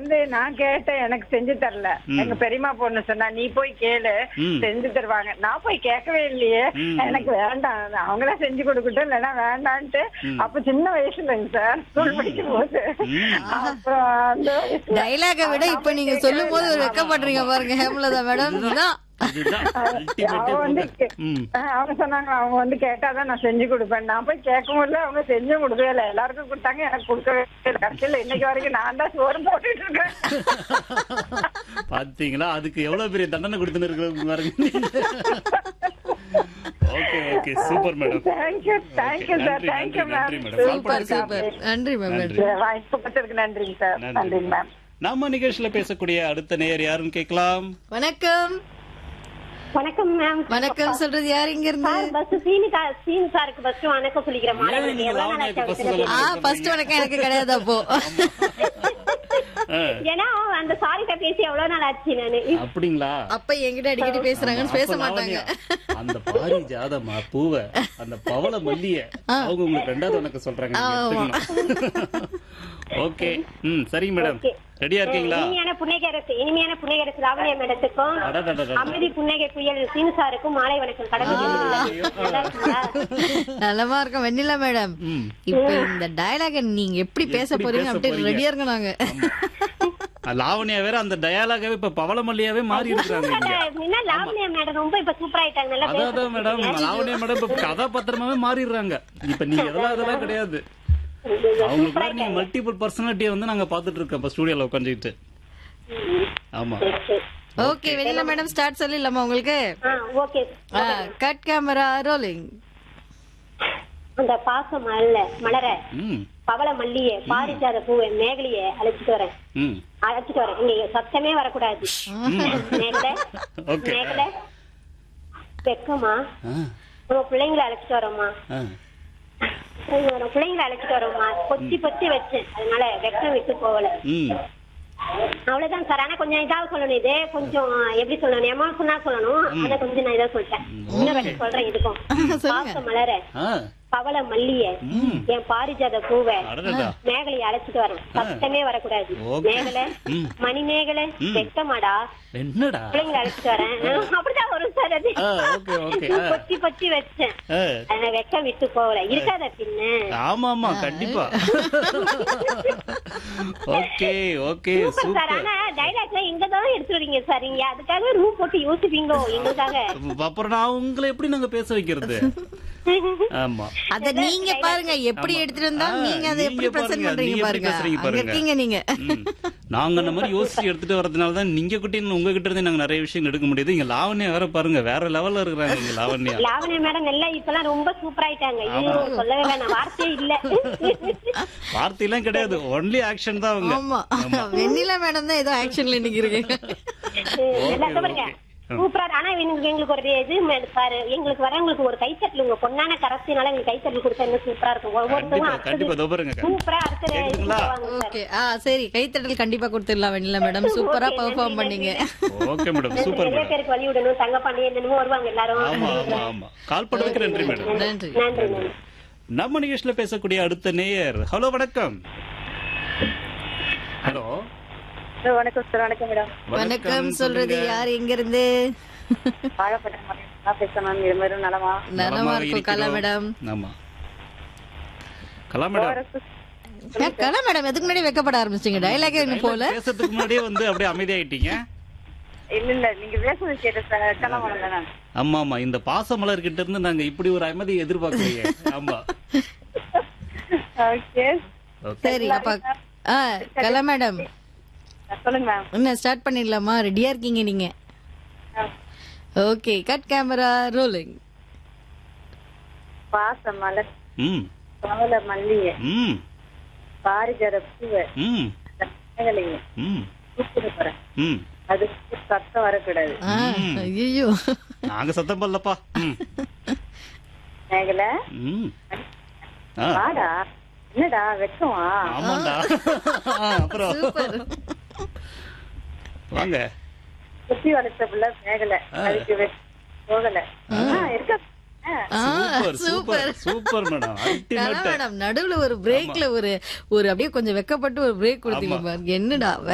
வந்து நான் கேட்டேன் எனக்கு செஞ்சு தரல ம். எங்க பெரியம்மா பொண்ணு சொன்னா நீ போய் கேளு ம். செஞ்சு தருவாங்க நான் போய் கேட்கவே இல்லையே ம். எனக்கு வேண்டாம் அவங்களா செஞ்சு கொடுக்கட்டும் இல்லைன்னா வேண்டான்ட்டு ம். அப்ப சின்ன வயசுலங்க சார் ஸ்கூல் படிக்கும் போது ம். அப்புறம் அந்த வயசுல டைலாக விட இப்ப நீங்க சொல்லும் போது ஒரு வெக்கப்படுறீங்க பாருங்க ஹேமலதா மேடம் இதான் இதுதான் ultimate அவங்க வந்து போங்க. ம். அஹ் அவங்க சொன்னாங்க அவங்க வந்து கேட்டாதான் நான் செஞ்சு கொடுப்பேன் நான் போய் கேட்கும் போது அவங்க செஞ்சும் கொடுக்கவே இல்லை எல்லாருக்கும் கொடுத்தாங்க எனக்கு கொடுக்கவே இல்லை கடைசியில் இன்னைக்கு வரைக்கும் நான் தான் சோறு போட்டுட்டு இருக்கேன் பாத்தீங்களா அதுக்கு எவ்வளவு பெரிய தண்டனை கொடுத்துன்னு இருக்கிறது பாருங்க okay okay super madam thank you thank you sir நன்றி, தேங்க்யூ நன்றி, மேம் நன்றி, madam. சூப்பர் சூப்பர் நன்றி மேம் நன்றி வாய்ப்பு கொடுத்ததுக்கு நன்றிங்க சார் நன்றி நன்றிங்க மேம் நம்ம நிகழ்ச்சியில பேசக்கூடிய அடுத்த நேயர் யாருன்னு கேட்கலாம் வணக்கம் வணக்கம் மேம் வணக்கம் சொல்றது யார் இங்க இருந்து சார் பஸ் சீனு கா- சீனு சாருக்கு பஸ் வணக்கம் சொல்லிக்கிறேன் மாலை ஏன் நீங்க எவ்வளவு நாள் லாவண்யாக்கு ஆச்சு first அவருக்கு? ஆ சொல்லுங்க? ஃபர்ஸ்ட் வணக்கம் எனக்கு கிடையாது அப்போ ஆ, ஏன்னா அந்த சாரிட்ட பேசி எவ்வளவு நாள் ஆச்சு நானு அப்படிங்களா அப்ப என்கிட்ட அடிக்கடி பேசுறாங்கன்னு பேச அப்ப மாட்டாங்க லாவண்யா, அந்த பாரி ஜாதமா பூவ அந்த பவள மல்லிய அவங்க உங்களுக்கு ரெண்டாவது உனக்கு சொல்றாங்க ஓகே ம் சரிங்க மேடம் Okay. ரெடியா இருக்கீங்களா இனிமையான புன்னகைரசு இனிமையான புன்னகைரசு லாவண்யா மேடத்துக்கும் அடடடடட. அமைதி புன்னகை புயல் சீனு சாருக்கும் மாலை வணக்கம் கடமை நல்லா இருக்குங்களா நலமா இருக்கும் வெண்ணிலா மேடம் ம் இப்ப இந்த டயலாக நீங்க எப்படி பேச எப்படி போறீங்க பேச அப்படி போறீங்க? ரெடியா இருங்க நாங்க ஆமா. லாவண்யா வேற அந்த டயலாகவே இப்ப பவள மல்லியாவே மாறி இருக்காங்க இங்க என்ன லாவண்யா மேடம் ரொம்ப இப்ப சூப்பர் ஆயிட்டாங்க நல்லா அதான் அதான் மேடம் பேசுறாங்க. லாவண்யா மேடம் இப்ப கதாபாத்திரமாவே மாறிடுறாங்க இப்ப நீங்க எதெல்லாம் அதெல்லாம் கிடையாது சூப்பர் அவங்களுக்கு நீங்க ஆயிட்டாங்க. மல்டிபிள் பர்சனாலிட்டியை வந்து நாங்க பாத்துட்டு இருக்கோம் இப்ப ஸ்டூடியோல உட்காந்துக்கிட்டு ஆமா சரி, சரி. ஓகே வெண்ணிலா மேடம் ஸ்டார்ட் சொல்லிடலாமா உங்களுக்கு ஆ ஓகே கட் கேமரா ரோலிங் அந்த பாசம் மல்ல மலர ம் பவள மல்லிய பாரிஜாத பூவை மேகலைய அழைச்சிட்டு வரேன் ம் அழைச்சிட்டு வரேன் இங்க சத்தமே வரக்கூடாது மேகலை ஓகே மேகலை வெக்கமா ஆ நம்ம பிள்ளைங்களை அழைச்சிட்டு வரோம்மா ஆ நம்ம பிள்ளைங்களை அழைச்சிட்டு வரோம்மா பொத்தி பொத்தி வச்சேன் அதனால வெக்கம் விட்டு போகல ம் அவ்வளவுதான் சார் ஆனா கொஞ்சம் இதாக சொல்லணும் இது கொஞ்சம் எப்படி சொல்லணும் எமோஷனா சொல்லணும் அதை கொஞ்சம் நான் இதாக சொல்லிட்டேன் இன்னும் ரெண்டு சொல்றேன் இதுக்கும் பாச மலர ஆ பவள மல்லிய ம் என் பாரிஜாத பூவை அடடடா மேகலையை அழைச்சிட்டு வரேன் சத்தமே வரக்கூடாது Okay. மேகலை ம். மணி மேகலை ம். வெக்கமாடா என்னடா பிள்ளைங்களை அழைச்சிட்டு வரேன் அப்படிதான் வரும் சார் அது ஆ, okay, okay. ஆ. பொத்தி பொத்தி வச்சேன் ஆ, அதை வெக்க விட்டு போகல இருக்காத பின்ன ஆமா ஆமா கண்டிப்பா okay okay super sir super ஆனா டைலாக்ல எங்க தான் எடுத்து வரீங்க சார் நீங்க அதுக்காக ரூம் போட்டு யோசிப்பீங்களோ எங்களுக்காக அப்புறம் நான் உங்களை எப்படி நாங்க பேச வைக்கிறது ஆமா அத நீங்க பாருங்க எப்படி எடுத்துட்டு வந்தா ஆ, நீங்க அதை எப்படி நீங்க பிரசன்ட் பாருங்க, பண்றீங்க நீங்க எப்படி பாருங்க பேசுறீங்க அங்க பாருங்க. இருக்கீங்க நீங்க ம். நாங்க அந்த மாதிரி யோசிச்சு எடுத்துட்டு வரதுனால தான் நீங்க கிட்ட இருந்து உங்ககிட்ட இருந்து நாங்க நிறைய விஷயம் எடுக்க முடியுது இங்க லாவண்யா வேற பாருங்க வேற லெவல்ல இருக்கிறாங்க இங்க லாவண்யா லாவண்யா மேடம் எல்லாம் இப்பெல்லாம் ரொம்ப சூப்பர் ஆயிட்டாங்க ஐயோ சொல்லவே வேணாம் வார்த்தையே இல்ல வார்த்தையெல்லாம் கிடையாது ஒன்லி ஆக்ஷன் தான் அவங்க ஆமா வெண்ணிலா மேடம் தான் ஏதோ ஆக்ஷன்ல இன்னைக்கு இருக்கீங்க எல்லாம் பாருங்க சூப்பரா ஆனா எங்களுக்கு எங்களுக்கு ஒரு இது மே- பாரு எங்களுக்கு வரவங்களுக்கு ஒரு கைத்தட்டல் உங்க பொண்ணான கரத்தினால எங்களுக்கு கைத்தட்டல் கொடுத்தா இன்னும் சூப்பரா இருக்கும் கண்டிப்பா ஒவ்வொருத்தரும் கண்டிப்பா இதோ பாருங்க சூப்பரா அடுத்த கேக்குதுங்களா? ஓகே ஆ சரி கைத்தட்டல் கண்டிப்பா கொடுத்துடலாம் வெண்ணிலா மேடம் சூப்பரா Okay, பெர்ஃபார்ம் நன்றி, பண்ணீங்க ஓகே மேடம் சூப்பர் நிறைய மேடம் பேருக்கு வழி விடணும் தங்கப்பாண்டி என்னமோ வருவாங்க எல்லாரும் ஆமா ஆமா ஆமா கால் பண்ணதுக்கு நன்றி மேடம் நன்றி நன்றி நன்றி நம்ம நிகழ்ச்சியில பேசக்கூடிய அடுத்த நேயர் ஹலோ வணக்கம் ஹலோ வணக்கம் சார் வணக்கம் மேடம் வணக்கம் சொல்றது யார் எங்க இருந்து வாழப்பட்ட நான் பேசணும் இது மாதிரி நலமா நலமா இருக்கும் கலா மேடம் ஆமா கலா மேடம் ஏன் கலா மேடம் எதுக்கு முன்னாடி வைக்கப்பட ஆரம்பிச்சிங்க டைலாக் என்ன போல பேசுறதுக்கு முன்னாடியே வந்து அப்படியே அமைதியாயிட்டீங்க இல்ல இல்ல நீங்க பேசுறது கேட்ட சார் கலமாலம் நான் ஆமா ஆமா இந்த பாசமலர் கிட்ட இருந்து நாங்க இப்படி ஒரு அமைதியை எதிர்பார்க்கலையே ஆமா ஓகே ஓகே சரி அப்ப ஆ கலா மேடம் சொல்லுங்க மேம் என்ன ஸ்டார்ட் பண்ணிடலாமா ரெடியா இருக்கீங்க நீங்க ஓகே கட் கேமரா ரோலிங் பாச மலர் ம் பவள மல்லிய ம் பாரிஜாத பூவை ம் மேகலைய ம் கூப்பிட்டு போறேன் ம் அதுக்கு சத்தம் வரக்கூடாது ஐயோ நாங்க சத்தம் பண்ணலப்பா ம் மேகலை ம் ஆ வாடா என்னடா வெக்கமா ஆமாண்டா ஆ, அப்புறம் சூப்பர் வாங்க குத்தி வளர்த்த புள்ள மேகலை அதுக்கு வெ- போகல ஆ, இருக்கா ஆ, super super super madam Kala ultimate madam நடுவுல ஒரு பிரேக்ல ஒரு ஒரு அப்படியே கொஞ்சம் வெக்கப்பட்டு ஒரு பிரேக் கொடுத்தீங்க பாருங்க என்னடா